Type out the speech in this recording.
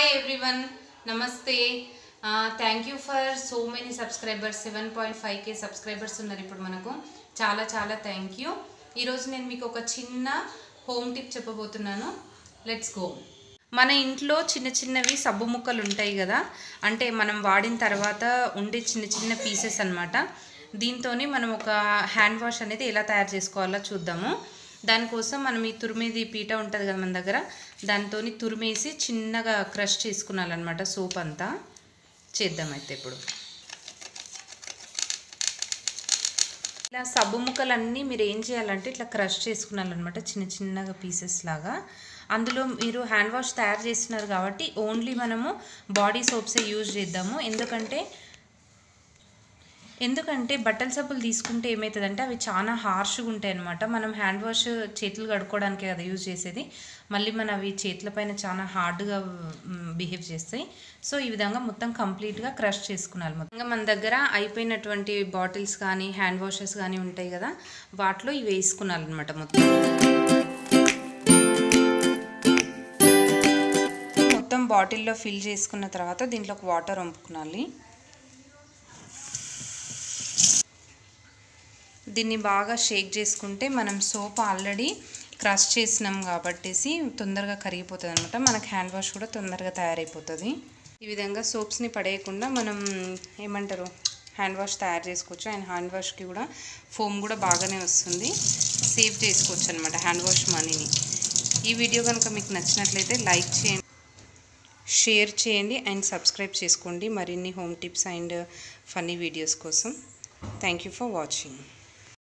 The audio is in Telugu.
హాయ్ ఎవ్రీవన్ నమస్తే thank you for so many subscribers seven point five K subscribers ఉన్నారు ఇప్పుడు మనకు చాలా చాలా థ్యాంక్ యూ ఈరోజు నేను మీకు ఒక చిన్న హోమ్ టిప్ చెప్పబోతున్నాను లెట్స్ గో మన ఇంట్లో చిన్న చిన్నవి సబ్బు ముక్కలు ఉంటాయి కదా అంటే మనం వాడిన తర్వాత ఉండే చిన్న చిన్న పీసెస్ అన్నమాట దీంతో మనం ఒక హ్యాండ్ వాష్ అనేది ఎలా తయారు చేసుకోవాలో చూద్దాము దానికోసం మనం ఈ తురిమేది పీట ఉంటుంది కదా మన దగ్గర దాంతో తురిమేసి చిన్నగా క్రష్ చేసుకున్నాలన్నమాట సోప్ అంతా చేద్దాం అయితే ఇప్పుడు ఇలా సబ్బు ముక్కలన్నీ మీరు ఏం చేయాలంటే ఇట్లా క్రష్ చేసుకున్నారనమాట చిన్న చిన్నగా పీసెస్ లాగా అందులో మీరు హ్యాండ్ వాష్ తయారు చేస్తున్నారు కాబట్టి ఓన్లీ మనము బాడీ సోప్సే యూజ్ చేద్దాము ఎందుకంటే ఎందుకంటే బట్టల సబ్బులు తీసుకుంటే ఏమవుతుందంటే అవి చాలా హార్ష్గా ఉంటాయి అనమాట మనం హ్యాండ్ వాష్ చేతులు కడుక్కోవడానికే కదా యూజ్ చేసేది మళ్ళీ మన అవి చేతులపైన చాలా హార్డ్గా బిహేవ్ చేస్తాయి సో ఈ విధంగా మొత్తం కంప్లీట్గా క్రష్ చేసుకున్నాలి మొత్తంగా మన దగ్గర అయిపోయినటువంటి బాటిల్స్ కానీ హ్యాండ్ వాషెస్ కానీ ఉంటాయి కదా వాటిలో ఇవి వేసుకున్నారనమాట మొత్తం మొత్తం బాటిల్లో ఫిల్ చేసుకున్న తర్వాత దీంట్లోకి వాటర్ వంపుకోవాలి దీన్ని బాగా షేక్ చేసుకుంటే మనం సోప్ ఆల్రెడీ క్రష్ చేసినాం కాబట్టేసి తొందరగా కరిగిపోతుంది అనమాట మనకు హ్యాండ్ వాష్ కూడా తొందరగా తయారైపోతుంది ఈ విధంగా సోప్స్ని పడేయకుండా మనం ఏమంటారు హ్యాండ్ వాష్ తయారు చేసుకోవచ్చు అండ్ హ్యాండ్ వాష్కి కూడా ఫోమ్ కూడా బాగానే వస్తుంది సేవ్ చేసుకోవచ్చు అనమాట హ్యాండ్ వాష్ మనీని ఈ వీడియో కనుక మీకు నచ్చినట్లయితే లైక్ చేయండి షేర్ చేయండి అండ్ సబ్స్క్రైబ్ చేసుకోండి మరిన్ని home tips and funny videos కోసం థ్యాంక్ యూ ఫర్ వాచింగ్